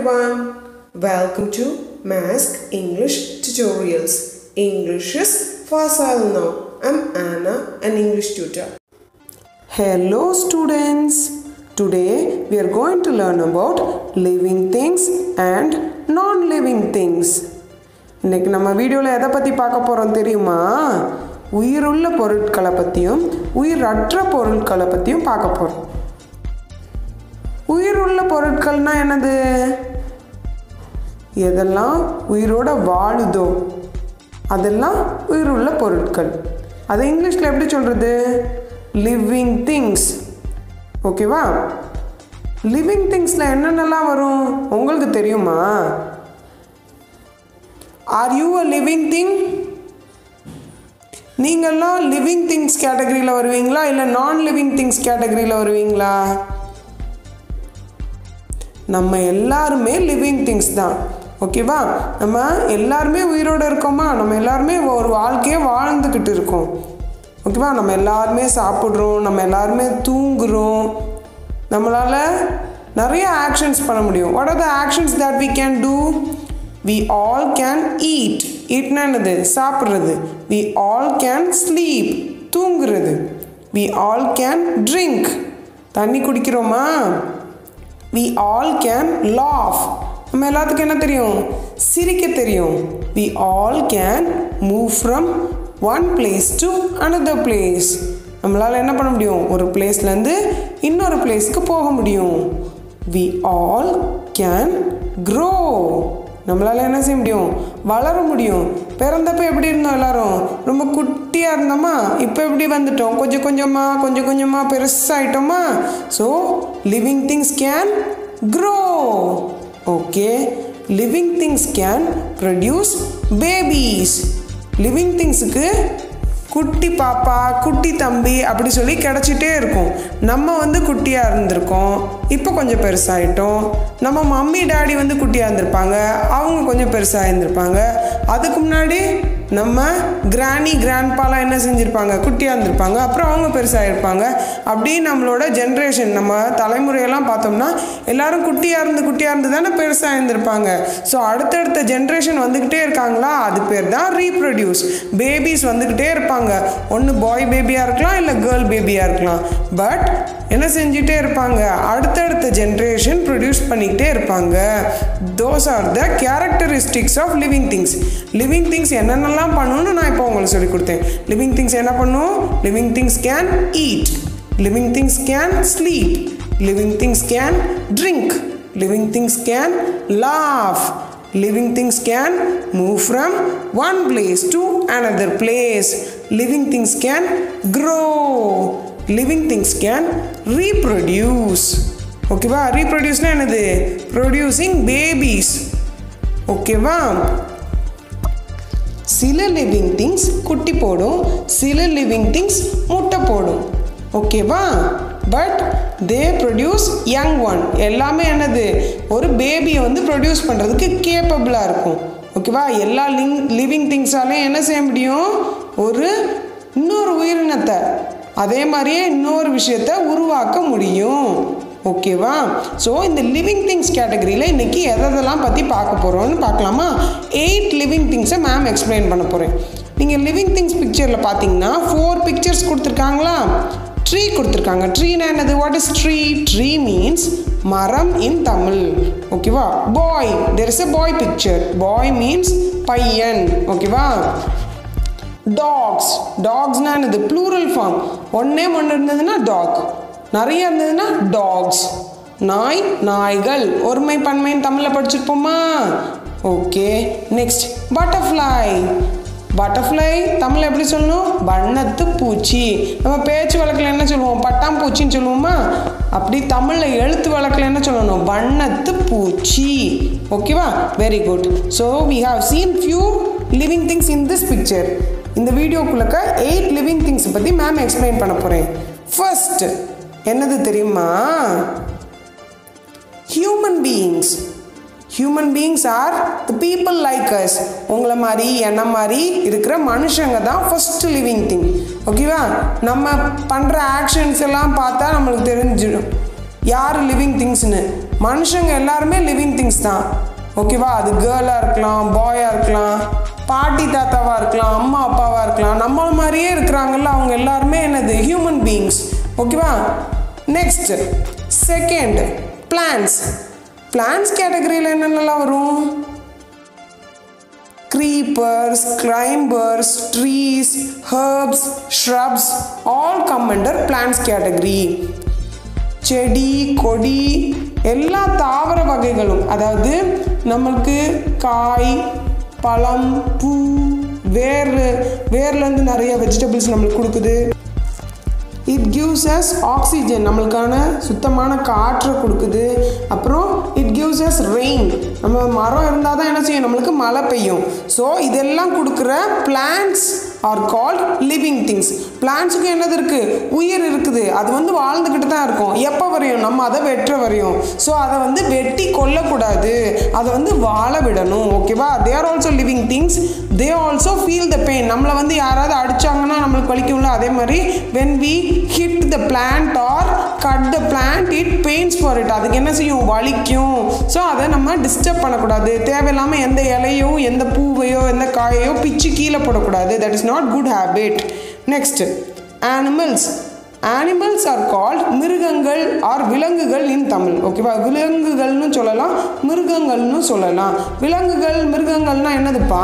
everyone. Welcome to Mask English Tutorials. English is facile now. I'm Anna, an English tutor. Hello students. Today we are going to learn about living things and non-living things. இன்னைக்கு நம்ம வீடியோவில் எதை பற்றி பார்க்க போகிறோம் தெரியுமா உயிருள்ள பொருட்களை பற்றியும் உயிரற்ற பொருட்களை பற்றியும் பார்க்க போகிறோம் உயிருள்ள பொருட்கள்னா என்னது எதெல்லாம் உயிரோட வாழுதோ அதெல்லாம் உயிருள்ள பொருட்கள் அது இங்கிலீஷில் எப்படி சொல்கிறது லிவிங் திங்ஸ் ஓகேவா லிவிங் திங்ஸில் என்னென்னலாம் வரும் உங்களுக்கு தெரியுமா are you a living thing நீங்கள்லாம் லிவிங் திங்ஸ் கேட்டகரியில் வருவீங்களா இல்லை நான் லிவிங் திங்ஸ் கேட்டகரியில் வருவீங்களா நம்ம எல்லாருமே லிவிங் திங்ஸ் தான் ஓகேவா நம்ம எல்லாருமே உயிரோடு இருக்கோமா நம்ம எல்லாருமே ஒரு வாழ்க்கையை வாழ்ந்துக்கிட்டு இருக்கோம் ஓகேவா நம்ம எல்லாருமே சாப்பிட்றோம் நம்ம எல்லாருமே தூங்குறோம் நம்மளால் நிறைய ஆக்ஷன்ஸ் பண்ண முடியும் what are the actions that we can do we all can eat ஈட்னா என்னது சாப்பிட்றது வி ஆல் கேன் ஸ்லீப் தூங்குறது வி ஆல் கேன் ட்ரிங்க் தண்ணி குடிக்கிறோமா வி ஆல் கேன் லாஃப் நம்ம எல்லாத்துக்கும் என்ன தெரியும் சிரிக்க தெரியும் we all can move from one place to another place நம்மளால் என்ன பண்ண முடியும் ஒரு பிளேஸ்லேருந்து இன்னொரு பிளேஸ்க்கு போக முடியும் வி ஆல் கேன் க்ரோ நம்மளால் என்ன செய்ய முடியும் வளர முடியும் பிறந்தப்ப எப்படி இருந்தோம் எல்லாரும் ரொம்ப குட்டியாக இருந்தோமா இப்போ எப்படி வந்துட்டோம் கொஞ்சம் கொஞ்சமாக கொஞ்சம் கொஞ்சமாக பெருசாகிட்டோமா so living things can grow okay living things can produce babies living திங்ஸுக்கு குட்டி பாப்பா குட்டி தம்பி அப்படி சொல்லி கிடச்சிட்டே இருக்கும் நம்ம வந்து குட்டியாக இருந்திருக்கோம் இப்போ கொஞ்சம் பெருசாகிட்டோம் நம்ம மம்மி டாடி வந்து குட்டியாக இருந்திருப்பாங்க அவங்க கொஞ்சம் பெருசாக இருந்திருப்பாங்க அதுக்கு முன்னாடி நம்ம கிராணி கிராண்ட்பாலாம் என்ன செஞ்சுருப்பாங்க குட்டியாக இருந்திருப்பாங்க அப்புறம் அவங்க பெருசாக இருப்பாங்க அப்படி நம்மளோட ஜென்ரேஷன் நம்ம தலைமுறையெல்லாம் பார்த்தோம்னா எல்லாரும் குட்டியாக இருந்து குட்டியாக இருந்து தானே பெருசாக இருந்திருப்பாங்க ஸோ அடுத்தடுத்த ஜென்ரேஷன் வந்துக்கிட்டே இருக்காங்களா அது பேர் தான் ரீப்ரொடியூஸ் பேபிஸ் வந்துக்கிட்டே இருப்பாங்க ஒன்று பாய் பேபியாக இருக்கலாம் இல்லை கேர்ள் பேபியாக இருக்கலாம் பட் என்ன செஞ்சுட்டே இருப்பாங்க அடுத்தடுத்த ஜென்ரேஷன் ப்ரொடியூஸ் பண்ணிக்கிட்டே இருப்பாங்க those are the characteristics of living things living things என்னென்னலாம் பண்ணணும்னு நான் இப்போ உங்களுக்கு சொல்லி கொடுத்தேன் லிவிங் திங்ஸ் என்ன பண்ணும் living things can eat living things can sleep living things can drink living things can laugh living things can move from one place to another place living things can grow living things can reproduce ஓகேவா ரீப்ரொடியூஸ்னா என்னது producing babies ஓகேவா சில living things குட்டி போடும் சில living things முட்டை போடும் ஓகேவா but they produce young one எல்லாமே என்னது ஒரு பேபியை வந்து ப்ரொடியூஸ் பண்ணுறதுக்கு கேப்பபிளாக இருக்கும் ஓகேவா எல்லா லிங் லிவிங் திங்ஸாலையும் என்ன செய்ய முடியும் ஒரு இன்னொரு உயிரினத்தை அதே மாதிரியே இன்னொரு விஷயத்த உருவாக்க முடியும் ஓகேவா ஸோ இந்த லிவிங் திங்ஸ் கேட்டகரியில் இன்றைக்கி எதெல்லாம் பற்றி பார்க்க போகிறோம்னு பார்க்கலாமா எயிட் லிவிங் திங்ஸை மேம் எக்ஸ்பிளைன் பண்ண போகிறேன் நீங்கள் லிவிங் திங்ஸ் பிக்சரில் பார்த்தீங்கன்னா ஃபோர் பிக்சர்ஸ் கொடுத்துருக்காங்களா ட்ரீ கொடுத்துருக்காங்க ட்ரீனா என்னது what is tree tree means மரம் இன் தமிழ் ஓகேவா boy there is a boy picture boy means பையன் ஓகேவா டாக்ஸ் டாக்ஸ்னா என்னது ப்ளூரல் ஃபார்ம் ஒன்றே ஒன்று இருந்ததுன்னா டாக் நிறைய இருந்ததுன்னா டாக்ஸ் நாய் நாய்கள் ஒருமை பன்மைன்னு தமிழில் படிச்சிருப்போமா okay next butterfly butterfly Tamil எப்படி சொல்லணும் வண்ணத்து பூச்சி நம்ம பேச்சு வழக்கில் என்ன சொல்லுவோம் பட்டாம்பூச்சின்னு சொல்லுவோமா அப்படி தமிழில் எழுத்து வழக்கில் என்ன சொல்லணும் வண்ணத்து பூச்சி ஓகேவா very good so we have seen few living things in this picture இந்த வீடியோக்குள்ளக்க எயிட் லிவிங் திங்ஸ் பற்றி மேம் எக்ஸ்பிளைன் பண்ண போகிறேன் ஃபர்ஸ்ட் என்னது தெரியுமா human beings human beings are the people like us உங்களை மாதிரி என்ன மாதிரி இருக்கிற மனுஷங்க தான் ஃபஸ்ட் லிவிங் திங் ஓகேவா நம்ம பண்ணுற ஆக்ஷன்ஸ் எல்லாம் பார்த்தா நம்மளுக்கு தெரிஞ்சிடும் யார் லிவிங் திங்ஸ்னு மனுஷங்க எல்லாருமே லிவிங் திங்ஸ் தான் ஓகேவா அது கேர்ளாக இருக்கலாம் பாயாக இருக்கலாம் பாட்டி தாத்தாவாக இருக்கலாம் அம்மா அப்பாவாக இருக்கலாம் நம்மள மாதிரியே இருக்கிறாங்கல்ல அவங்க எல்லாருமே என்னது ஹியூமன் பீயிங்ஸ் ஓகேவா நெக்ஸ்ட் செகண்ட் பிளான்ஸ் பிளான்ஸ் கேட்டகரியில் என்னென்னலாம் வரும் creepers, climbers, trees, herbs, shrubs all come under plants category. செடி கொடி எல்லா தாவர வகைகளும் அதாவது நம்மளுக்கு காய் பழம் பூ வேர் வேர்லேருந்து நிறைய வெஜிடபிள்ஸ் நம்மளுக்கு கொடுக்குது இட் கிவ்ஸ் அஸ் ஆக்சிஜன் நம்மளுக்கான சுத்தமான காற்றை கொடுக்குது அப்புறம் இட் கிவ்ஸ் அஸ் ரெயின் நம்ம மரம் இருந்தால் தான் என்ன செய்யும் நம்மளுக்கு மழை பெய்யும் ஸோ இதெல்லாம் கொடுக்குற plants are called living things பிளான்ட்ஸுக்கு என்னது இருக்குது உயிர் இருக்குது அது வந்து வாழ்ந்துக்கிட்டு தான் இருக்கும் எப்போ வரையும் நம்ம அதை வெட்டுற வரையும் ஸோ அதை வந்து வெட்டி கொல்லக்கூடாது அதை வந்து வாழ விடணும் ஓகேவா they are also living things they also feel the pain நம்மளை வந்து யாராவது அடிச்சாங்கன்னா நம்மளுக்கு வலிக்கும்ல அதே மாதிரி when we hit the plant or cut the plant it pains for it அதுக்கு என்ன செய்யும் வலிக்கும் ஸோ அதை நம்ம டிஸ்டர்ப் பண்ணக்கூடாது தேவையில்லாமல் எந்த இலையோ எந்த பூவையோ எந்த காயையோ பிச்சு கீழே போடக்கூடாது that is not good habit next animals animals are called மிருகங்கள் ஆர் விலங்குகள் இன் தமிழ் ஓகேவா விலங்குகள்னு சொல்லலாம் மிருகங்கள்னு சொல்லலாம் விலங்குகள் மிருகங்கள்னா என்னதுப்பா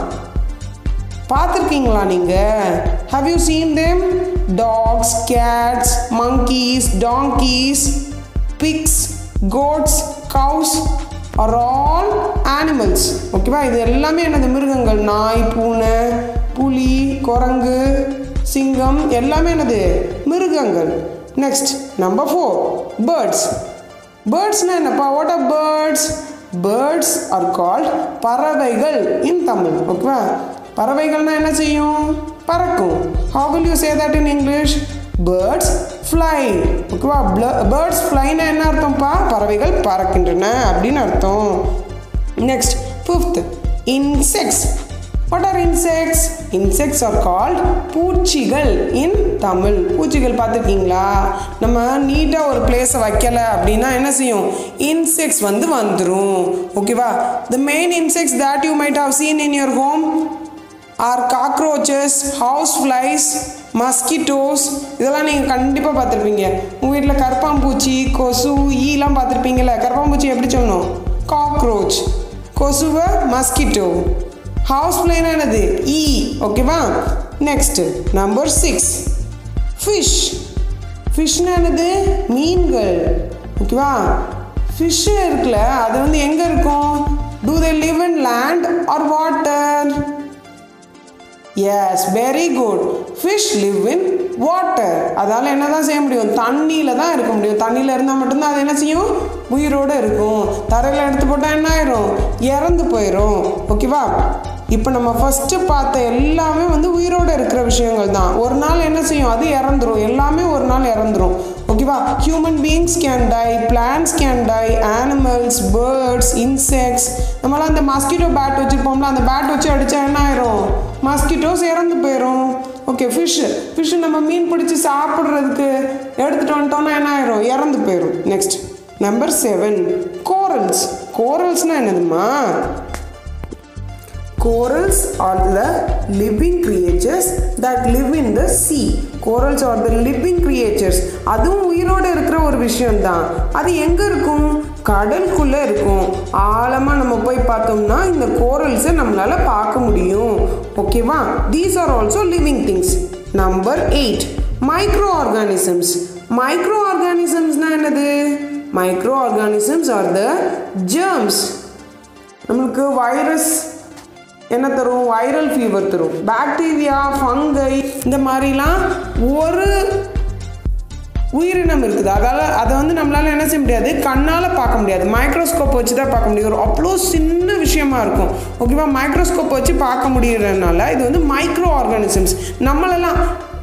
பார்த்துருக்கீங்களா நீங்கள் have you seen them dogs cats monkeys donkeys pigs goats cows are all animals ஓகேவா இது எல்லாமே என்னது மிருகங்கள் நாய் பூனை புலி குரங்கு சிங்கம் எல்லாமே என்னது மிருகங்கள் நெக்ஸ்ட் நம்பர் ஃபோர் பேர்ட்ஸ் பேர்ட்ஸ்னா என்னப்பா what are birds birds are called பறவைகள் இன் தமிழ் ஓகேவா பறவைகள்னா என்ன செய்யும் பறக்கும் how will you say that in english birds fly ஓகேவா பேர்ட்ஸ் ஃப்ளைனா என்ன அர்த்தம்ப்பா பறவைகள் பறக்கின்றன அப்படின்னு அர்த்தம் next fifth insects what are insects insects are called பூச்சிகள் இன் தமிழ் பூச்சிகள் பார்த்துருக்கீங்களா நம்ம நீட்டாக ஒரு பிளேஸை வைக்கல அப்படின்னா என்ன செய்யும் இன்செக்ட்ஸ் வந்து வந்துடும் ஓகேவா the main insects that you might have seen in your home are cockroaches house flies mosquitoes இதெல்லாம் நீங்கள் கண்டிப்பாக பார்த்துருப்பீங்க உங்கள் வீட்டில் கரப்பாம்பூச்சி கொசு ஈலாம் பார்த்துருப்பீங்கல்ல கரப்பாம்பூச்சி எப்படி சொல்லணும் காக்ரோச் கொசுவை மஸ்கிட்டோ ஹவுஸ் ஃப்ளைனா என்னது ஈ ஓகேவா நெக்ஸ்ட் நம்பர் சிக்ஸ் ஃபிஷ் ஃபிஷ்னா என்னது மீன்கள் ஓகேவா ஃபிஷ்ஷு இருக்குல்ல அது வந்து எங்கே இருக்கும் do they live in land or water yes very good fish live in water அதால் என்ன தான் செய்ய முடியும் தண்ணியில் தான் இருக்க முடியும் தண்ணியில் இருந்தால் மட்டும்தான் அது என்ன செய்யும் உயிரோடு இருக்கும் தரையில் எடுத்து போட்டால் என்ன ஆயிரும் இறந்து போயிடும் ஓகேவா இப்போ நம்ம ஃபஸ்ட்டு பார்த்த எல்லாமே வந்து உயிரோடு இருக்கிற விஷயங்கள் தான் ஒரு நாள் என்ன செய்யும் அது இறந்துரும் எல்லாமே ஒரு நாள் இறந்துரும் ஓகேவா human beings can die plants can die animals birds insects நம்மளாம் அந்த மஸ்கிட்டோ பேட் வச்சுருப்போம்ல அந்த பேட் வச்சு அடித்தா என்ன ஆயிரும் மஸ்கிட்டோஸ் இறந்து போயிடும் ஓகே ஃபிஷ்ஷு ஃபிஷ்ஷு நம்ம மீன் பிடிச்சி சாப்பிட்றதுக்கு எடுத்துகிட்டு வந்துட்டோம்னா என்ன ஆயிரும் இறந்து போயிடும் நெக்ஸ்ட் நம்பர் செவன் கோரல்ஸ் கோரல்ஸ்னால் என்னதுமா Corals are the living creatures that live in the sea. Corals are the living creatures. அதுவும் உயிரோடு இருக்கிற ஒரு விஷயம்தான் அது எங்கே இருக்கும் கடலுக்குள்ளே இருக்கும் ஆழமாக நம்ம போய் பார்த்தோம்னா இந்த கோரல்ஸை நம்மளால் பார்க்க முடியும் ஓகேவா these are also living things number eight micro organisms micro ஆர்கானிசம்ஸ்னால் என்னது micro organisms are the germs நம்மளுக்கு வைரஸ் என்ன தரும் வைரல் ஃபீவர் தரும் பாக்டீரியா ஃபங்கை இந்த மாதிரிலாம் ஒரு உயிரினம் இருக்குது அதால் அதை வந்து நம்மளால் என்ன செய்ய முடியாது கண்ணால் பார்க்க முடியாது மைக்ரோஸ்கோப் வச்சு தான் பார்க்க முடியும் ஒரு அவ்வளோ சின்ன விஷயமா இருக்கும் ஓகேவா மைக்ரோஸ்கோப் வச்சு பார்க்க முடியறதுனால இது வந்து மைக்ரோ ஆர்கானிசம்ஸ் நம்மளெல்லாம்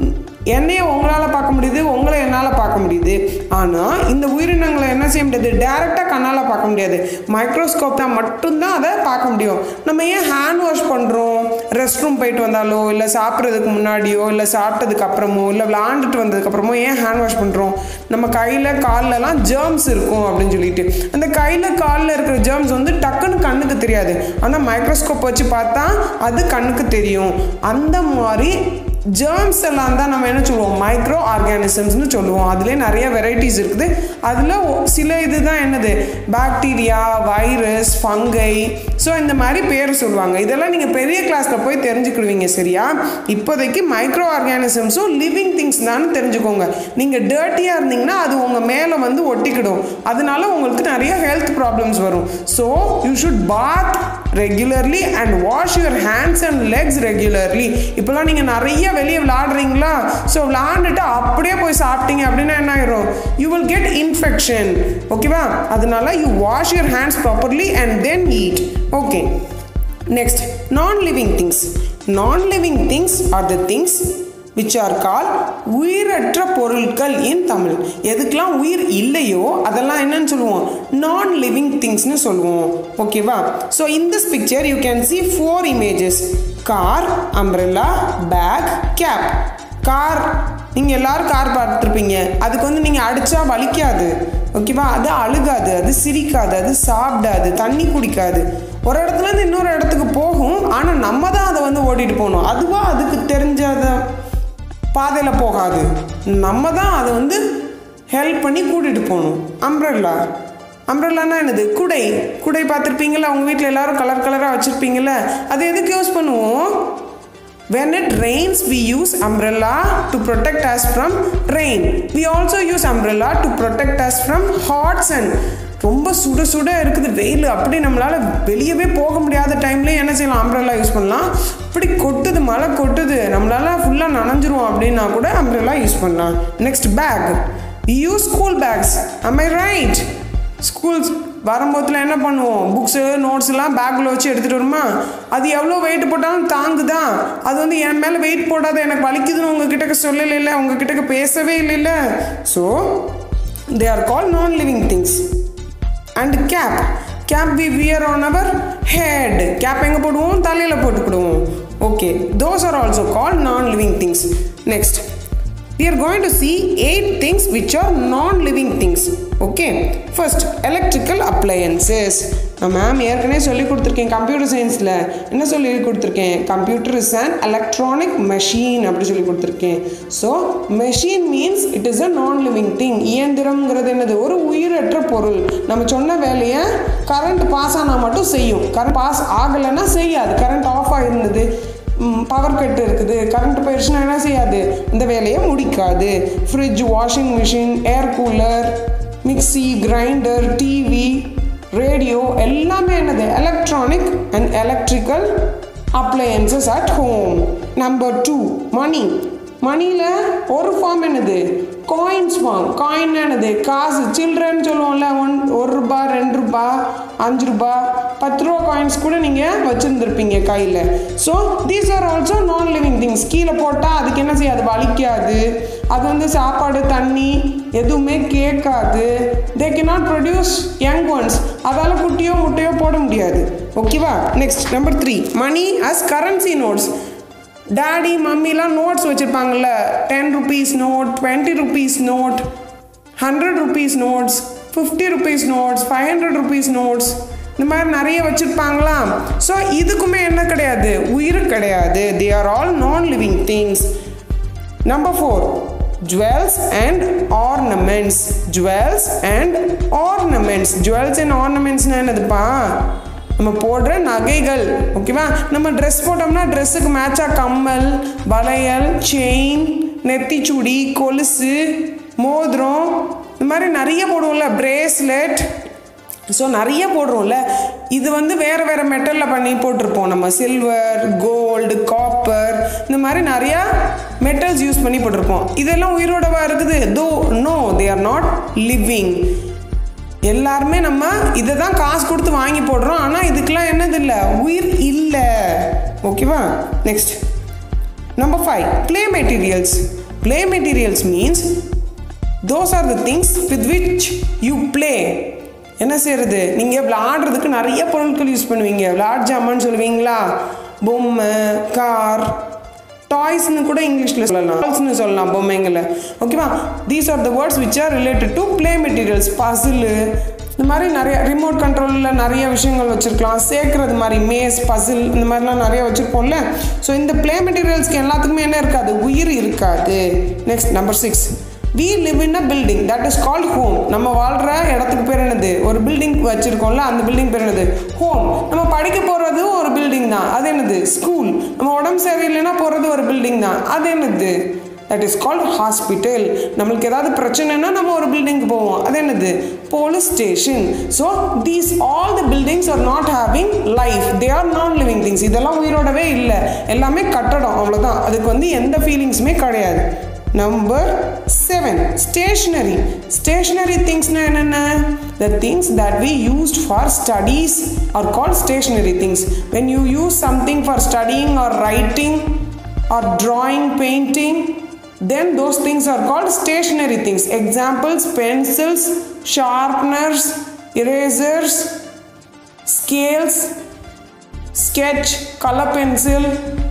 என்னைய உங்களால் பார்க்க முடியுது உங்களை என்னால் பார்க்க முடியுது ஆனால் இந்த உயிரினங்களை என்ன செய்ய முடியாது டேரெக்டாக கண்ணால் பார்க்க முடியாது மைக்ரோஸ்கோப் தான் மட்டும்தான் அதை பார்க்க முடியும் நம்ம ஏன் ஹேண்ட் வாஷ் பண்ணுறோம் ரெஸ்ட் ரூம் போயிட்டு வந்தாலோ இல்லை சாப்பிட்றதுக்கு முன்னாடியோ இல்லை சாப்பிட்டதுக்கு அப்புறமோ இல்லை விளாண்டுட்டு வந்ததுக்கப்புறமோ ஏன் ஹேண்ட் வாஷ் பண்ணுறோம் நம்ம கையில் கால்லலாம் ஜேர்ம்ஸ் இருக்கும் அப்படின்னு சொல்லிட்டு அந்த கையில் காலில் இருக்கிற ஜேர்ம்ஸ் வந்து டக்குன்னு கண்ணுக்கு தெரியாது ஆனால் மைக்ரோஸ்கோப் வச்சு பார்த்தா அது கண்ணுக்கு தெரியும் அந்த மாதிரி ஜேர்ம்ஸ் எல்லாம் தான் நம்ம என்ன சொல்லுவோம் மைக்ரோ ஆர்கானிசம்ஸ்னு சொல்லுவோம் அதுலேயே நிறைய வெரைட்டிஸ் இருக்குது அதில் சில இது தான் என்னது பாக்டீரியா வைரஸ் ஃபங்கை ஸோ இந்த மாதிரி பேர் சொல்லுவாங்க இதெல்லாம் நீங்கள் பெரிய கிளாஸில் போய் தெரிஞ்சுக்கிடுவீங்க சரியா இப்போதைக்கு மைக்ரோ ஆர்கானிசம்ஸும் லிவிங் திங்ஸ் தான் தெரிஞ்சுக்கோங்க நீங்கள் டர்ட்டியாக இருந்தீங்கன்னா அது உங்கள் மேலே வந்து ஒட்டிக்கிடும் அதனால உங்களுக்கு நிறைய ஹெல்த் ப்ராப்ளம்ஸ் வரும் so you should bath regularly and wash your hands and legs regularly இப்போலாம் நீங்கள் நிறைய வெளியே விளாடுறீங்களா ஸோ விளாண்டுட்டு அப்படியே போய் சாப்பிட்டீங்க அப்படின்னா என்ன ஆயிரும் யூ வில் கெட் இன்ஃபெக்ஷன் ஓகேவா அதனால you wash your hands properly and then eat okay next non living things non living things are the things which are call உயிரற்ற பொருட்கள் இன் தமிழ் எதுக்கெல்லாம் உயிர் இல்லையோ அதெல்லாம் என்னன்னு சொல்லுவோம் நான் லிவிங் திங்ஸ்னு சொல்லுவோம் ஓகேவா so in this picture you can see four images car umbrella bag cap car நீங்கள் எல்லாரும் கார் பார்த்துருப்பீங்க அதுக்கு வந்து நீங்கள் அடித்தா வலிக்காது ஓகேவா அது அழுகாது அது சிரிக்காது அது சாப்பிடாது தண்ணி குடிக்காது ஒரு இடத்துலேருந்து இன்னொரு இடத்துக்கு போகும் ஆனால் நம்ம தான் அதை வந்து ஓட்டிகிட்டு போகணும் அதுவாக அதுக்கு தெரிஞ்சதை பாதையில் போகாது நம்ம தான் அதை வந்து ஹெல்ப் பண்ணி கூட்டிகிட்டு போகணும் அம்ப்ரெல்லா அம்ப்ரெல்லானா என்னது குடை குடை பார்த்துருப்பீங்களா உங்கள் வீட்டில் எல்லாரும் கலர் கலராக வச்சுருப்பீங்கள அது எதுக்கு யூஸ் பண்ணுவோம் When it rains, we use umbrella to protect us from rain. We also use umbrella to protect us from hot sun. ரொம்ப சுட சுட இருக்குது வெயில் அப்படி நம்மளால் வெளியவே போக முடியாத டைம்லேயே என்ன செய்யலாம் அம்ப்ரெல்லா யூஸ் பண்ணலாம் இப்படி கொட்டுது மழை கொட்டுது நம்மளால ஃபுல்லாக நனைஞ்சிரும் அப்படின்னா கூட அம்ப்ரெல்லா யூஸ் பண்ணலாம் next bag use school bags am I right schools வரும்போதுல என்ன பண்ணுவோம் புக்ஸு நோட்ஸ்லாம் பேக்கில் வச்சு எடுத்துகிட்டு வருமா அது எவ்வளோ வெயிட் போட்டாலும் தாங்குதா அது வந்து என் மேலே வெயிட் போடாத எனக்கு வலிக்குதுன்னு உங்ககிட்ட சொல்லலைல்ல உங்ககிட்ட பேசவே இல்லைல்ல so they are call non living things and cap cap we wear on our head cap எங்கே போடுவோம் தலையில் போட்டுக்கிடுவோம் okay those are also call non living things next we are going to see eight things which are non-living things okay first electrical appliances நான் ma'am ஏற்கனவே சொல்லி கொடுத்துருக்கேன் computer சயின்ஸில் என்ன சொல்லி கொடுத்துருக்கேன் computer is an electronic machine அப்படி சொல்லி கொடுத்துருக்கேன் so machine means it is a non living thing இயந்திரம்ங்கிறது என்னது ஒரு உயிரற்ற பொருள் நம்ம சொன்ன வேலையை கரண்ட் பாஸ் ஆனால் மட்டும் செய்யும் கரண்ட் பாஸ் ஆகலைன்னா செய்யாது கரண்ட் ஆஃப் ஆகிருந்தது பவர் கட் இருக்குது கரண்ட் போயிடுச்சுன்னா என்ன செய்யாது இந்த வேலையை முடிக்காது fridge washing machine air cooler mixie grinder TV radio எல்லாமே என்னது electronic and electrical appliances at home number two money மணியில் ஒரு ஃபார்ம் என்னது காயின்ஸ் ஃபார்ம் காயின் என்னது காசு சில்ட்ரன் சொல்லுவோம்ல ஒன் ஒரு ரூபா ரெண்டு ரூபா அஞ்சு ரூபா பத்து ரூபா காயின்ஸ் கூட நீங்கள் வச்சுருந்துருப்பீங்க கையில் so these are also non living things கீழே போட்டால் அதுக்கு என்ன செய்யாது வலிக்காது அது வந்து சாப்பாடு தண்ணி எதுவுமே கேட்காது they can not produce young ones அதால் குட்டியோ முட்டையோ போட முடியாது ஓகேவா next number three money as currency notes daddy மம்மிலாம் நோட்ஸ் வச்சுருப்பாங்கல்ல ten rupees note twenty rupees note hundred rupees notes fifty rupees notes five hundred rupees notes இந்த மாதிரி நிறைய வச்சுருப்பாங்களா ஸோ இதுக்குமே என்ன கிடையாது உயிர் கிடையாது they are all non living things number four jewels and ornaments jewels and ornaments jewels and ஆர்னமெண்ட்ஸ்னால் என்னதுப்பா நம்ம போடுற நகைகள் ஓகேவா நம்ம ட்ரெஸ் போட்டோம்னா ட்ரெஸ்ஸுக்கு மேட்சாக கம்மல் வளையல் செயின் நெத்திச்சுடி கொலுசு மோதிரம் இந்த மாதிரி நிறைய போடுவோம்ல பிரேஸ்லெட் ஸோ நிறைய போடுறோம்ல இது வந்து வேறு வேறு மெட்டலில் பண்ணி போட்டிருப்போம் நம்ம சில்வர் கோல்டு காப்பர் இந்த மாதிரி நிறையா மெட்டல்ஸ் யூஸ் பண்ணி போட்டிருப்போம் இதெல்லாம் உயிரோடவா இருக்குது though no they are not living எல்லாருமே நம்ம இதை தான் காசு கொடுத்து வாங்கி போடுறோம் ஆனால் இதுக்கெல்லாம் என்னது இல்லை உயிர் இல்லை ஓகேவா next number five play materials play materials means those are the things with which you play என்ன செய்யறது நீங்கள் விளையாடுறதுக்கு நிறைய பொருட்கள் யூஸ் பண்ணுவீங்க விளையாட் ஜாமான்னு சொல்லுவீங்களா பொம்மை கார் டாய்ஸ்னு கூட இங்கிலீஷில் சொல்லலாம் டாய்ஸ்னு சொல்லலாம் பொம்மைங்களை ஓகேவா these are the words which are related to play materials puzzle இந்த மாதிரி நிறைய ரிமோட் கண்ட்ரோலில் நிறைய விஷயங்கள் வச்சுருக்கலாம் சேர்க்குறது மாதிரி மேஸ் பசில் இந்த மாதிரிலாம் நிறைய வச்சுருப்போம்ல ஸோ இந்த ப்ளே மெட்டீரியல்ஸ்க்கு எல்லாத்துக்குமே என்ன இருக்காது உயிர் இருக்காது next number six we live in a building that is called home நம்ம வாழ்கிற இடத்துக்கு பேர் என்னது ஒரு பில்டிங் வச்சுருக்கோம்ல அந்த பில்டிங் பேர் என்னது ஹோம் நம்ம படிக்க போகிறது ஒரு பில்டிங் தான் அது என்னது ஸ்கூல் நம்ம உடம்பு சரியில்லைன்னா போகிறது ஒரு பில்டிங் தான் அது என்னது தட் இஸ் கால்ட் ஹாஸ்பிட்டல் நம்மளுக்கு ஏதாவது பிரச்சனைனா நம்ம ஒரு பில்டிங்க்கு போவோம் அது என்னது police station so these all the buildings are not having life they are non living things இதெல்லாம் உயிரோடவே இல்லை எல்லாமே கட்டடம் அவ்வளோதான் அதுக்கு வந்து எந்த ஃபீலிங்ஸுமே கிடையாது நம்பர் செவன் ஸ்டேஷ்னரி ஸ்டேஷ்னரி திங்ஸ்னா என்னென்ன the things that we used for studies are call stationery things when you use something for studying or writing or drawing painting then those things are called stationary things examples pencils sharpeners erasers scales sketch color pencil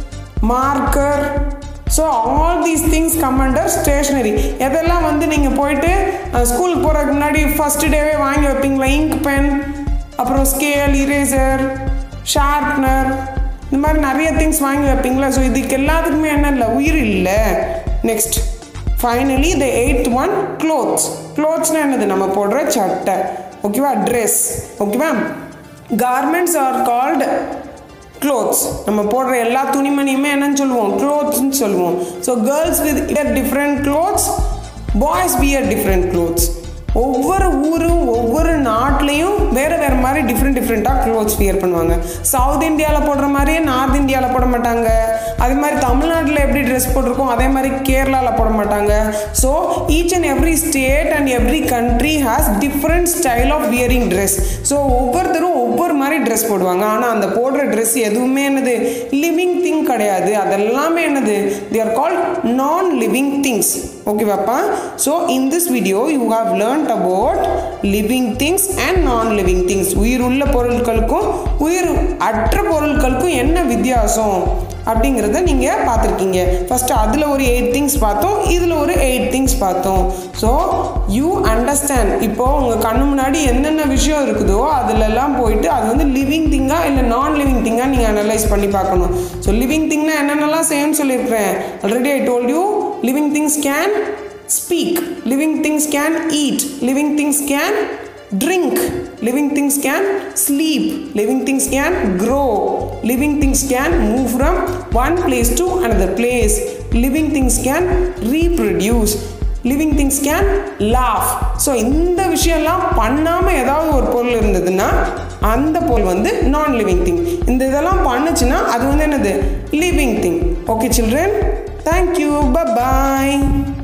marker so all these things come under stationery எதெல்லாம் வந்து நீங்கள் போயிட்டு ஸ்கூலுக்கு போகிறதுக்கு முன்னாடி first டேவே வாங்கி வைப்பீங்களா இங்க் பென் அப்புறம் ஸ்கேல் இரேசர் ஷார்ப்னர் இந்த மாதிரி நிறைய திங்ஸ் வாங்கி வைப்பீங்களா ஸோ இதுக்கு எல்லாத்துக்குமே என்ன இல்லை உயிர் இல்லை next finally the eight one clothes க்ளோத்ஸ்னால் என்னது நம்ம போடுற சட்டை ஓகேவா ட்ரெஸ் ஓகேவா கார்மெண்ட்ஸ் ஆர் கால்டு க்ளோத்ஸ் நம்ம போடுற எல்லா துணிமணியுமே என்னன்னு சொல்லுவோம் க்ளோத்ஸ்னு சொல்லுவோம் so girls with wear different clothes boys wear different clothes ஒவ்வொரு ஊரும் ஒவ்வொரு நாட்டிலையும் வேறு வேறு மாதிரி டிஃப்ரெண்ட் டிஃப்ரெண்ட்டாக க்ளோத்ஸ் வியர் பண்ணுவாங்க சவுத் இந்தியாவில் போடுற மாதிரியே நார்த் இந்தியாவில் போட மாட்டாங்க அதே மாதிரி தமிழ்நாட்டில் எப்படி ட்ரெஸ் போட்டிருக்கோம் அதே மாதிரி கேரளாவில் போட மாட்டாங்க so each and every state and every country has different style of wearing dress so ஒவ்வொருத்தரும் ஒவ்வொரு மாதிரி ட்ரெஸ் போடுவாங்க ஆனால் அந்த போடுற ட்ரெஸ் எதுவுமே என்னது லிவிங் திங் கிடையாது அதெல்லாமே என்னது they are called non living things ஓகேவாப்பா so in this video you have learnt about living things and non living things உயிருள்ள பொருட்களுக்கும் உயிர் அற்ற பொருட்களுக்கும் என்ன வித்தியாசம் அப்படிங்கிறத நீங்கள் பார்த்துருக்கீங்க ஃபஸ்ட்டு அதில் ஒரு எயிட் திங்ஸ் பார்த்தோம் இதில் ஒரு எயிட் திங்ஸ் பார்த்தோம் ஸோ யூ அண்டர்ஸ்டாண்ட் இப்போது உங்கள் கண்ணு முன்னாடி என்னென்ன விஷயம் இருக்குதோ அதிலெல்லாம் போயிட்டு அது வந்து லிவிங் திங்கா இல்லை நான் லிவிங் திங்கா நீங்கள் அனலைஸ் பண்ணி பார்க்கணும் ஸோ லிவிங் திங்னா என்னென்னலாம் செய்யணும்னு சொல்லியிருக்கிறேன் already I told you living things can speak living things can eat living things can drink living things can sleep living things can grow living things can move from one place to another place living things can reproduce living things can laugh so இந்த விஷயம்லாம் பண்ணாமல் ஏதாவது ஒரு பொருள் இருந்ததுன்னா அந்த பொருள் வந்து நான் லிவிங் திங் இந்த இதெல்லாம் பண்ணுச்சுன்னா அது வந்து என்னது living thing okay children thank you பாய்